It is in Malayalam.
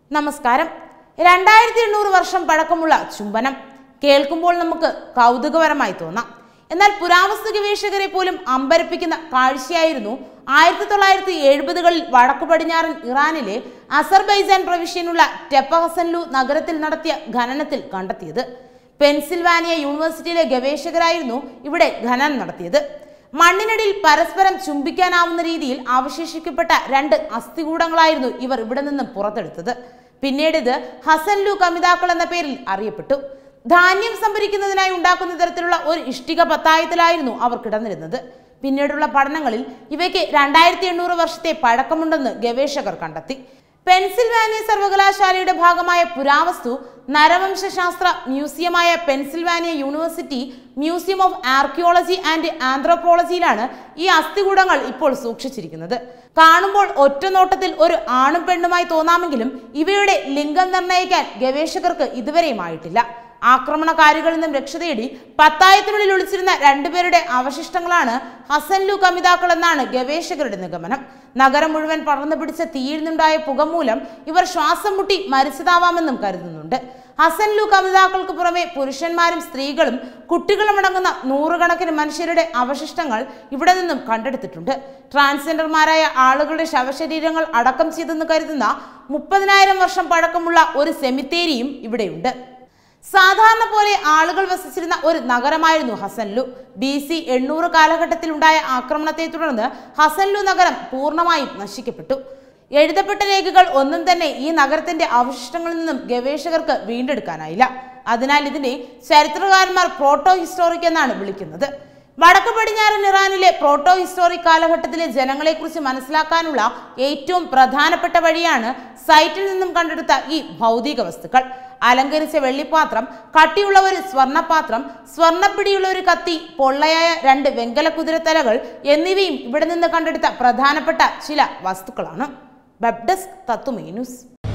നമസ്കാരം രണ്ടായിരത്തി എണ്ണൂറ് വർഷം പഴക്കമുള്ള ചുംബനം കേൾക്കുമ്പോൾ നമുക്ക് കൗതുകപരമായി തോന്നാം എന്നാൽ പുരാവസ്തു ഗവേഷകരെ പോലും അമ്പരപ്പിക്കുന്ന കാഴ്ചയായിരുന്നു ആയിരത്തി തൊള്ളായിരത്തി എഴുപതുകളിൽ വടക്കു പടിഞ്ഞാറൻ ഇറാനിലെ അസർബൈജാൻ പ്രവിശ്യനുള്ള ടെപ്പഹസൻലു നഗരത്തിൽ നടത്തിയ ഖനനത്തിൽ കണ്ടെത്തിയത് പെൻസിൽവാനിയ യൂണിവേഴ്സിറ്റിയിലെ ഗവേഷകരായിരുന്നു ഇവിടെ ഖനനം നടത്തിയത് മണ്ണിനടിയിൽ പരസ്പരം ചുംബിക്കാനാവുന്ന രീതിയിൽ അവശേഷിക്കപ്പെട്ട രണ്ട് അസ്ഥികൂടങ്ങളായിരുന്നു ഇവർ ഇവിടെ നിന്നും പുറത്തെടുത്തത് പിന്നീട് ഇത് ഹസൻലു കമിതാക്കൾ എന്ന പേരിൽ അറിയപ്പെട്ടു ധാന്യം സംഭരിക്കുന്നതിനായി ഉണ്ടാക്കുന്ന തരത്തിലുള്ള ഒരു ഇഷ്ടിക പത്തായത്തിലായിരുന്നു അവർ കിടന്നിരുന്നത് പിന്നീടുള്ള പഠനങ്ങളിൽ ഇവയ്ക്ക് രണ്ടായിരത്തി എണ്ണൂറ് വർഷത്തെ പഴക്കമുണ്ടെന്ന് ഗവേഷകർ കണ്ടെത്തി പെൻസിൽവാനിയ സർവകലാശാലയുടെ ഭാഗമായ പുരാവസ്തു നരവംശശാസ്ത്ര മ്യൂസിയമായ Pennsylvania university museum of archaeology and ആന്ത്രോപോളജിയിലാണ് ഈ അസ്ഥികൂടങ്ങൾ ഇപ്പോൾ സൂക്ഷിച്ചിരിക്കുന്നത് കാണുമ്പോൾ ഒറ്റ നോട്ടത്തിൽ ഒരു ആണും പെണ്ണുമായി തോന്നാമെങ്കിലും ഇവയുടെ ലിംഗം നിർണ്ണയിക്കാൻ ഗവേഷകർക്ക് ഇതുവരെയും ആയിട്ടില്ല ആക്രമണകാരികളിൽ നിന്നും രക്ഷ തേടി പത്തായത്തിനുള്ളിൽ ഒളിച്ചിരുന്ന രണ്ടുപേരുടെ അവശിഷ്ടങ്ങളാണ് ഹസൻലു കമിതാക്കൾ എന്നാണ് ഗവേഷകരുടെ നിഗമനം നഗരം മുഴുവൻ പടർന്നു പിടിച്ച തീയിൽ നിന്നുണ്ടായ പുക മൂലം ഇവർ ശ്വാസം മുട്ടി മരിച്ചതാവാമെന്നും കരുതുന്നുണ്ട് ഹസൻലു കമിതാക്കൾക്ക് പുറമെ പുരുഷന്മാരും സ്ത്രീകളും കുട്ടികളും അടങ്ങുന്ന നൂറുകണക്കിന് മനുഷ്യരുടെ അവശിഷ്ടങ്ങൾ ഇവിടെ നിന്നും കണ്ടെടുത്തിട്ടുണ്ട് ട്രാൻസ്ജെൻഡർമാരായ ആളുകളുടെ ശവശരീരങ്ങൾ അടക്കം ചെയ്തെന്ന് കരുതുന്ന മുപ്പതിനായിരം വർഷം പഴക്കമുള്ള ഒരു സെമിത്തേരിയും ഇവിടെയുണ്ട് സാധാരണ പോലെ ആളുകൾ വസിച്ചിരുന്ന ഒരു നഗരമായിരുന്നു ഹസൻലു ബി സി എണ്ണൂറ് കാലഘട്ടത്തിൽ ഉണ്ടായ ആക്രമണത്തെ തുടർന്ന് ഹസൻലു നഗരം പൂർണ്ണമായും നശിക്കപ്പെട്ടു എഴുതപ്പെട്ട രേഖകൾ ഒന്നും തന്നെ ഈ നഗരത്തിന്റെ അവശിഷ്ടങ്ങളിൽ നിന്നും ഗവേഷകർക്ക് വീണ്ടെടുക്കാനായില്ല അതിനാൽ ഇതിനെ ചരിത്രകാരന്മാർ പ്രോട്ടോ ഹിസ്റ്റോറിക് എന്നാണ് വിളിക്കുന്നത് വടക്ക് പടിഞ്ഞാറൻ ഇറാനിലെ പ്രോട്ടോ ഹിസ്റ്റോറിക് കാലഘട്ടത്തിലെ ജനങ്ങളെക്കുറിച്ച് മനസ്സിലാക്കാനുള്ള ഏറ്റവും പ്രധാനപ്പെട്ട വഴിയാണ് സൈറ്റിൽ നിന്നും കണ്ടെടുത്ത ഈ ഭൗതിക വസ്തുക്കൾ അലങ്കരിച്ച വെള്ളിപ്പാത്രം കട്ടിയുള്ള ഒരു സ്വർണ്ണപാത്രം സ്വർണ്ണപ്പിടിയുള്ള ഒരു കത്തി പൊള്ളയായ രണ്ട് വെങ്കല കുതിരത്തലകൾ എന്നിവയും ഇവിടെ നിന്ന് കണ്ടെടുത്ത പ്രധാനപ്പെട്ട ചില വസ്തുക്കളാണ് വെബ് ഡെസ്ക് തത്തുമേ ന്യൂസ്